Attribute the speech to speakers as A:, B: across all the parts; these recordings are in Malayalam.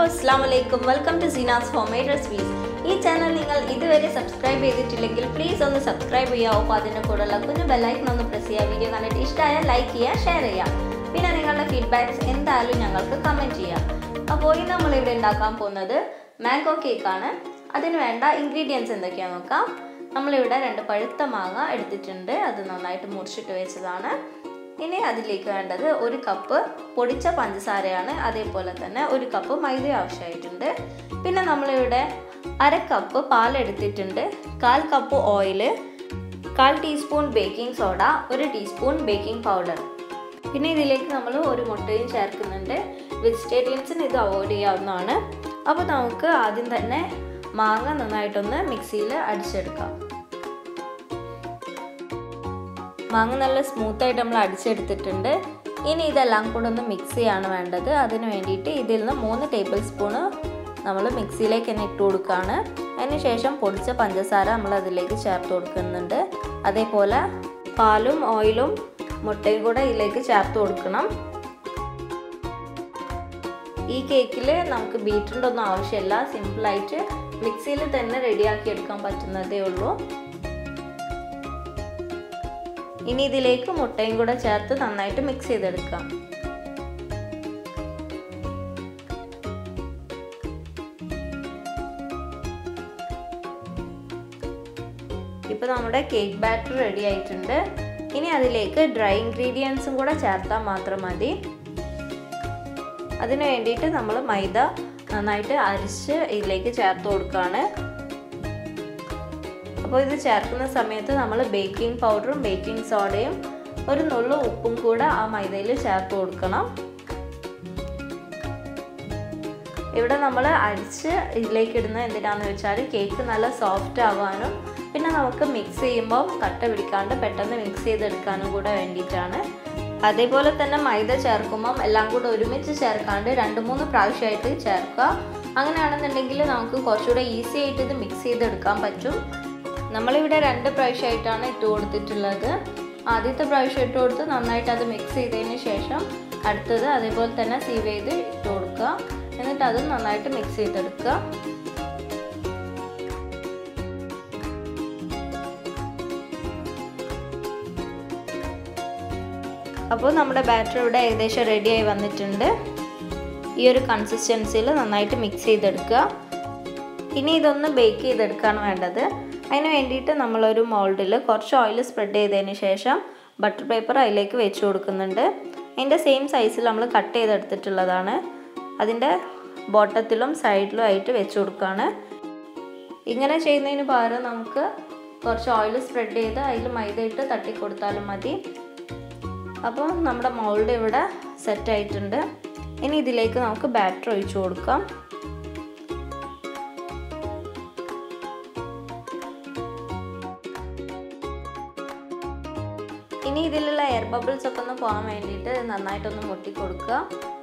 A: അസ്സാം വലൈക്കും welcome to Seena's homemade recipes ഈ ചാനൽ നിങ്ങൾ ഇതുവരെ സബ്സ്ക്രൈബ് ചെയ്തിട്ടില്ലെങ്കിൽ പ്ലീസ് ഒന്ന് സബ്സ്ക്രൈബ് ചെയ്യുക ഒപ്പം അതിൻ്റെ കൂടെയുള്ള കുഞ്ഞു ബെല്ലൈക്കൺ ഒന്ന് പ്രസ് ചെയ്യുക വീഡിയോ കണ്ടിട്ട് ഇഷ്ടമായാൽ ലൈക്ക് ചെയ്യുക ഷെയർ ചെയ്യുക പിന്നെ നിങ്ങളുടെ ഫീഡ്ബാക്ക്സ് എന്തായാലും ഞങ്ങൾക്ക് കമൻറ്റ് ചെയ്യാം അപ്പോൾ ഇന്ന് നമ്മളിവിടെ ഉണ്ടാക്കാൻ പോകുന്നത് മാംഗോ കേക്കാണ് അതിന് വേണ്ട ഇൻഗ്രീഡിയൻസ് എന്തൊക്കെയാണെന്ന് നോക്കാം നമ്മളിവിടെ രണ്ട് പഴുത്ത മാങ്ങ എടുത്തിട്ടുണ്ട് അത് നന്നായിട്ട് മുറിച്ചിട്ട് വെച്ചതാണ് ഇനി അതിലേക്ക് വേണ്ടത് ഒരു കപ്പ് പൊടിച്ച പഞ്ചസാരയാണ് അതേപോലെ തന്നെ ഒരു കപ്പ് മൈദ ആവശ്യമായിട്ടുണ്ട് പിന്നെ നമ്മളിവിടെ അര കപ്പ് പാലെടുത്തിട്ടുണ്ട് കാൽ കപ്പ് ഓയില് കാൽ ടീസ്പൂൺ ബേക്കിംഗ് സോഡ ഒരു ടീസ്പൂൺ ബേക്കിംഗ് പൗഡർ പിന്നെ ഇതിലേക്ക് നമ്മൾ ഒരു മുട്ടയും ചേർക്കുന്നുണ്ട് വെജിറ്റേറിയൻസിന് ഇത് അവോയ്ഡ് ചെയ്യാവുന്നതാണ് അപ്പോൾ നമുക്ക് ആദ്യം തന്നെ മാങ്ങ നന്നായിട്ടൊന്ന് മിക്സിയിൽ അടിച്ചെടുക്കാം മാങ്ങ നല്ല സ്മൂത്തായിട്ട് നമ്മൾ അടിച്ചെടുത്തിട്ടുണ്ട് ഇനി ഇതെല്ലാം കൂടെ ഒന്ന് മിക്സ് ചെയ്യാണ് വേണ്ടത് അതിന് വേണ്ടിയിട്ട് ഇതിൽ നിന്ന് മൂന്ന് ടേബിൾ സ്പൂണ് നമ്മൾ മിക്സിയിലേക്ക് തന്നെ ഇട്ട് കൊടുക്കുകയാണ് അതിന് ശേഷം പൊടിച്ച പഞ്ചസാര നമ്മൾ അതിലേക്ക് ചേർത്ത് കൊടുക്കുന്നുണ്ട് അതേപോലെ പാലും ഓയിലും മുട്ടയും കൂടെ ഇതിലേക്ക് ചേർത്ത് കൊടുക്കണം ഈ കേക്കിൽ നമുക്ക് ബീറ്ററിൻ്റെ ഒന്നും ആവശ്യമില്ല സിമ്പിളായിട്ട് മിക്സിയിൽ തന്നെ റെഡിയാക്കി എടുക്കാൻ പറ്റുന്നതേ ഉള്ളൂ ഇനി ഇതിലേക്ക് മുട്ടയും കൂടെ ചേർത്ത് നന്നായിട്ട് മിക്സ് ചെയ്തെടുക്കാം ഇപ്പോൾ നമ്മുടെ കേക്ക് ബാറ്റർ റെഡി ആയിട്ടുണ്ട് ഇനി അതിലേക്ക് ഡ്രൈ ഇൻഗ്രീഡിയൻസും കൂടെ ചേർത്താൽ മാത്രം മതി അതിന് വേണ്ടിയിട്ട് നമ്മൾ മൈദ നന്നായിട്ട് അരിച്ച് ഇതിലേക്ക് ചേർത്ത് കൊടുക്കുകയാണ് അപ്പോൾ ഇത് ചേർക്കുന്ന സമയത്ത് നമ്മൾ ബേക്കിംഗ് പൗഡറും ബേക്കിംഗ് സോഡയും ഒരു നുള്ളു ഉപ്പും കൂടെ ആ മൈദയിൽ ചേർത്ത് കൊടുക്കണം ഇവിടെ നമ്മൾ അരിച്ച് ഇതിലേക്ക് ഇടുന്നത് എന്തിനാന്ന് വെച്ചാൽ കേക്ക് നല്ല സോഫ്റ്റ് ആവാനും പിന്നെ നമുക്ക് മിക്സ് ചെയ്യുമ്പോൾ കട്ട പിടിക്കാണ്ട് പെട്ടെന്ന് മിക്സ് ചെയ്തെടുക്കാനും കൂടെ വേണ്ടിയിട്ടാണ് അതേപോലെ തന്നെ മൈദ ചേർക്കുമ്പം എല്ലാം കൂടെ ഒരുമിച്ച് ചേർക്കാണ്ട് രണ്ട് മൂന്ന് പ്രാവശ്യമായിട്ട് ചേർക്കുക അങ്ങനെയാണെന്നുണ്ടെങ്കിൽ നമുക്ക് കുറച്ചുകൂടെ ഈസി ആയിട്ട് ഇത് മിക്സ് ചെയ്തെടുക്കാൻ പറ്റും നമ്മളിവിടെ രണ്ട് പ്രാവശ്യമായിട്ടാണ് ഇട്ട് കൊടുത്തിട്ടുള്ളത് ആദ്യത്തെ പ്രാവശ്യം ഇട്ട് കൊടുത്ത് നന്നായിട്ട് അത് മിക്സ് ചെയ്തതിന് ശേഷം അടുത്തത് അതേപോലെ തന്നെ സീവ് ചെയ്ത് ഇട്ട് കൊടുക്കുക എന്നിട്ട് അത് നന്നായിട്ട് മിക്സ് ചെയ്തെടുക്കുക അപ്പോൾ നമ്മുടെ ബാറ്റർ ഇവിടെ ഏകദേശം റെഡിയായി വന്നിട്ടുണ്ട് ഈ ഒരു കൺസിസ്റ്റൻസിയിൽ നന്നായിട്ട് മിക്സ് ചെയ്തെടുക്കുക ഇനി ഇതൊന്ന് ബേക്ക് ചെയ്തെടുക്കുകയാണ് വേണ്ടത് അതിന് വേണ്ടിയിട്ട് നമ്മളൊരു മോൾഡിൽ കുറച്ച് ഓയിൽ സ്പ്രെഡ് ചെയ്തതിന് ശേഷം ബട്ടർ പേപ്പർ അതിലേക്ക് വെച്ച് കൊടുക്കുന്നുണ്ട് അതിൻ്റെ സെയിം സൈസിൽ നമ്മൾ കട്ട് ചെയ്തെടുത്തിട്ടുള്ളതാണ് അതിൻ്റെ ബോട്ടത്തിലും സൈഡിലും ആയിട്ട് വെച്ച് കൊടുക്കുകയാണ് ഇങ്ങനെ ചെയ്യുന്നതിന് പകരം നമുക്ക് കുറച്ച് ഓയിൽ സ്പ്രെഡ് ചെയ്ത് അതിൽ മൈദ ഇട്ട് തട്ടി കൊടുത്താലും മതി അപ്പോൾ നമ്മുടെ മോൾഡ് ഇവിടെ സെറ്റ് ആയിട്ടുണ്ട് ഇനി ഇതിലേക്ക് നമുക്ക് ബാറ്റർ ഒഴിച്ചു കൊടുക്കാം ഇനി ഇതിലുള്ള എയർ ബബിൾസ് ഒക്കെ ഒന്ന് പോകാൻ വേണ്ടിയിട്ട് നന്നായിട്ടൊന്ന് മുട്ടി കൊടുക്കുക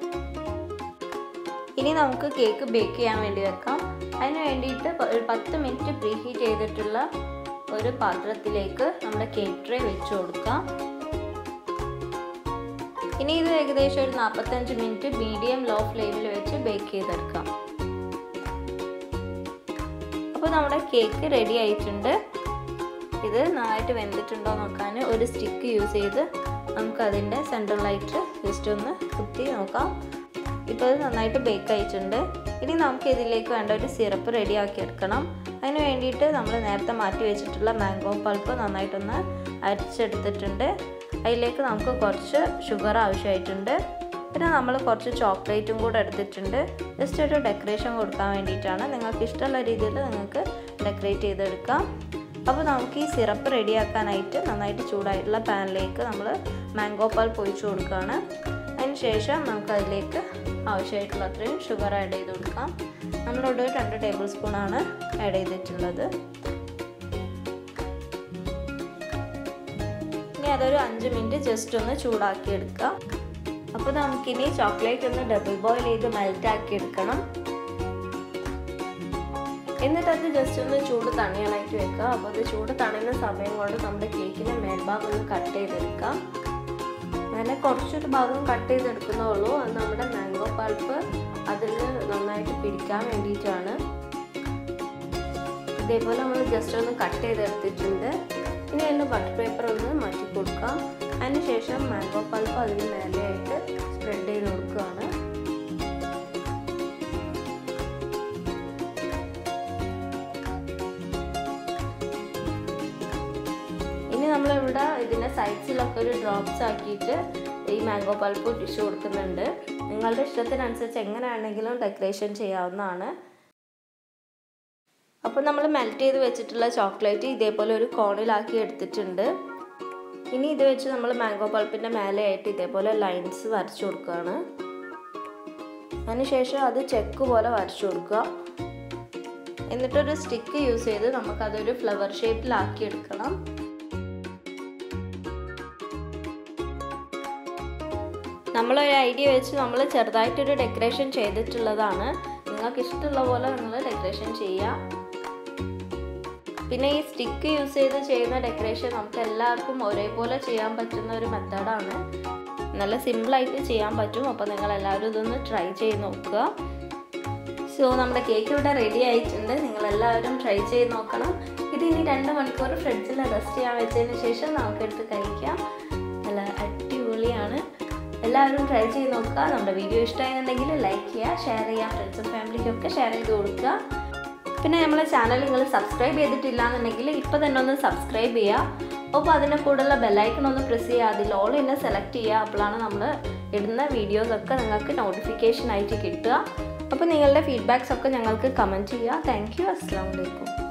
A: ഇനി നമുക്ക് കേക്ക് ബേക്ക് ചെയ്യാൻ വേണ്ടി വെക്കാം അതിന് വേണ്ടിയിട്ട് ഒരു പത്ത് മിനിറ്റ് പ്രീ ഹീറ്റ് ചെയ്തിട്ടുള്ള ഒരു പാത്രത്തിലേക്ക് നമ്മുടെ കേക്ക് ട്രേ വെച്ച് കൊടുക്കാം ഇനി ഇത് ഏകദേശം ഒരു നാൽപ്പത്തഞ്ച് മിനിറ്റ് മീഡിയം ലോ ഫ്ലെയിമിൽ വെച്ച് ബേക്ക് ചെയ്തെടുക്കാം അപ്പോൾ നമ്മുടെ കേക്ക് റെഡി ആയിട്ടുണ്ട് ഇത് നന്നായിട്ട് വെന്തിട്ടുണ്ടോ നോക്കാൻ ഒരു സ്റ്റിക്ക് യൂസ് ചെയ്ത് നമുക്ക് അതിൻ്റെ സെൻട്രലായിട്ട് ജസ്റ്റ് ഒന്ന് കുത്തി നോക്കാം ഇപ്പോൾ ഇത് നന്നായിട്ട് ബേക്ക് ആയിട്ടുണ്ട് ഇനി നമുക്ക് ഇതിലേക്ക് വേണ്ട ഒരു സിറപ്പ് റെഡിയാക്കി എടുക്കണം അതിന് വേണ്ടിയിട്ട് നമ്മൾ നേരത്തെ മാറ്റി വെച്ചിട്ടുള്ള മാംഗോ പൾപ്പ് നന്നായിട്ടൊന്ന് അരിച്ചെടുത്തിട്ടുണ്ട് അതിലേക്ക് നമുക്ക് കുറച്ച് ഷുഗർ ആവശ്യമായിട്ടുണ്ട് പിന്നെ നമ്മൾ കുറച്ച് ചോക്ലേറ്റും കൂടെ എടുത്തിട്ടുണ്ട് ജസ്റ്റ് ഒരു ഡെക്കറേഷൻ കൊടുക്കാൻ വേണ്ടിയിട്ടാണ് നിങ്ങൾക്ക് ഇഷ്ടമുള്ള രീതിയിൽ നിങ്ങൾക്ക് ഡെക്കറേറ്റ് ചെയ്തെടുക്കാം അപ്പോൾ നമുക്ക് ഈ സിറപ്പ് റെഡിയാക്കാനായിട്ട് നന്നായിട്ട് ചൂടായിട്ടുള്ള പാനിലേക്ക് നമ്മൾ മാംഗോ പാൽ പൊഴിച്ചു കൊടുക്കുകയാണ് അതിന് ശേഷം നമുക്ക് അതിലേക്ക് ആവശ്യമായിട്ടുള്ള അത്രയും ഷുഗർ ആഡ് ചെയ്ത് കൊടുക്കാം നമ്മളിവിടെ രണ്ട് ടേബിൾ സ്പൂണാണ് ആഡ് ചെയ്തിട്ടുള്ളത് ഇനി അതൊരു അഞ്ച് മിനിറ്റ് ജസ്റ്റ് ഒന്ന് ചൂടാക്കി എടുക്കുക അപ്പോൾ നമുക്കിനി ചോക്ലേറ്റ് ഒന്ന് ഡബിൾ ബോയിൽ ചെയ്ത് മെൽറ്റ് ആക്കി എടുക്കണം എന്നിട്ട് അത് ജസ്റ്റ് ഒന്ന് ചൂട് തണിയാനായിട്ട് വെക്കുക അപ്പോൾ അത് ചൂട് തണിയുന്ന സമയം കൊണ്ട് നമ്മുടെ കേക്കിൻ്റെ മേൽഭാഗം ഒന്ന് കട്ട് ചെയ്തെടുക്കാം അങ്ങനെ കുറച്ചൊരു ഭാഗം കട്ട് ചെയ്തെടുക്കുന്നേ ഉള്ളൂ അത് നമ്മുടെ മാംഗോ പൾപ്പ് അതിൽ നന്നായിട്ട് പിടിക്കാൻ വേണ്ടിയിട്ടാണ് ഇതേപോലെ നമ്മൾ ജസ്റ്റ് ഒന്ന് കട്ട് ചെയ്തെടുത്തിട്ടുണ്ട് ഇനി അതിൻ്റെ ബട്ടർ പേപ്പർ ഒന്ന് മാറ്റി കൊടുക്കാം അതിനുശേഷം മാംഗോ പൾപ്പ് അതിന് മേലെയായിട്ട് സ്പ്രെഡ് ചെയ്ത് കൊടുക്കുകയാണ് ഇനി നമ്മളിവിടെ ഇതിൻ്റെ സൈഡ്സിലൊക്കെ ഒരു ഡ്രോപ്സ് ആക്കിയിട്ട് ഈ മാംഗോ പൾപ്പ് ടിഷ്യൂ കൊടുക്കുന്നുണ്ട് നിങ്ങളുടെ ഇഷ്ടത്തിനനുസരിച്ച് എങ്ങനെയാണെങ്കിലും ഡെക്കറേഷൻ ചെയ്യാവുന്നതാണ് അപ്പോൾ നമ്മൾ മെൽറ്റ് ചെയ്ത് വെച്ചിട്ടുള്ള ചോക്ലേറ്റ് ഇതേപോലെ ഒരു കോണിലാക്കി എടുത്തിട്ടുണ്ട് ഇനി ഇത് വെച്ച് നമ്മൾ മാംഗോ പൾപ്പിൻ്റെ മേലെയായിട്ട് ഇതേപോലെ ലൈൻസ് വരച്ചു കൊടുക്കുകയാണ് അതിനുശേഷം അത് ചെക്ക് പോലെ വരച്ചു കൊടുക്കുക എന്നിട്ടൊരു സ്റ്റിക്ക് യൂസ് ചെയ്ത് നമുക്കതൊരു ഫ്ലവർ ഷേപ്പിലാക്കി എടുക്കണം നമ്മളൊരു ഐഡിയ വെച്ച് നമ്മൾ ചെറുതായിട്ടൊരു ഡെക്കറേഷൻ ചെയ്തിട്ടുള്ളതാണ് നിങ്ങൾക്ക് ഇഷ്ടമുള്ള പോലെ നിങ്ങൾ ഡെക്കറേഷൻ ചെയ്യുക പിന്നെ ഈ സ്റ്റിക്ക് യൂസ് ചെയ്ത് ചെയ്യുന്ന ഡെക്കറേഷൻ നമുക്ക് എല്ലാവർക്കും ഒരേപോലെ ചെയ്യാൻ പറ്റുന്ന ഒരു മെത്തേഡാണ് നല്ല സിമ്പിളായിട്ട് ചെയ്യാൻ പറ്റും അപ്പോൾ നിങ്ങൾ എല്ലാവരും ഇതൊന്ന് ട്രൈ ചെയ്ത് നോക്കുക സോ നമ്മുടെ കേക്ക് ഇവിടെ റെഡി ആയിട്ടുണ്ട് നിങ്ങൾ എല്ലാവരും ട്രൈ ചെയ്ത് നോക്കണം ഇത് ഇനി രണ്ട് മണിക്കൂർ ഫ്രിഡ്ജിൽ റെസ്റ്റ് ചെയ്യാൻ വെച്ചതിന് ശേഷം നമുക്കെടുത്ത് കഴിക്കാം നല്ല അടിപൊളിയാണ് എല്ലാവരും ട്രൈ ചെയ്ത് നോക്കുക നമ്മുടെ വീഡിയോ ഇഷ്ടമായിരുന്നുണ്ടെങ്കിൽ ലൈക്ക് ചെയ്യുക ഷെയർ ചെയ്യുക ഫ്രണ്ട്സും ഫാമിലിക്കൊക്കെ ഷെയർ ചെയ്ത് കൊടുക്കുക പിന്നെ നമ്മളെ ചാനൽ നിങ്ങൾ സബ്സ്ക്രൈബ് ചെയ്തിട്ടില്ല എന്നുണ്ടെങ്കിൽ ഇപ്പോൾ തന്നെ ഒന്ന് സബ്സ്ക്രൈബ് ചെയ്യുക അപ്പോൾ അതിൻ്റെ കൂടെയുള്ള ബെല്ലൈക്കൺ ഒന്ന് പ്രസ് ചെയ്യുക അതിൽ ഓൾ തന്നെ സെലക്ട് ചെയ്യുക അപ്പോഴാണ് നമ്മൾ ഇടുന്ന വീഡിയോസൊക്കെ നിങ്ങൾക്ക് നോട്ടിഫിക്കേഷൻ ആയിട്ട് കിട്ടുക അപ്പോൾ നിങ്ങളുടെ ഫീഡ്ബാക്സ് ഒക്കെ ഞങ്ങൾക്ക് കമൻറ്റ് ചെയ്യുക താങ്ക് യു അസ്സാം വലൈക്കും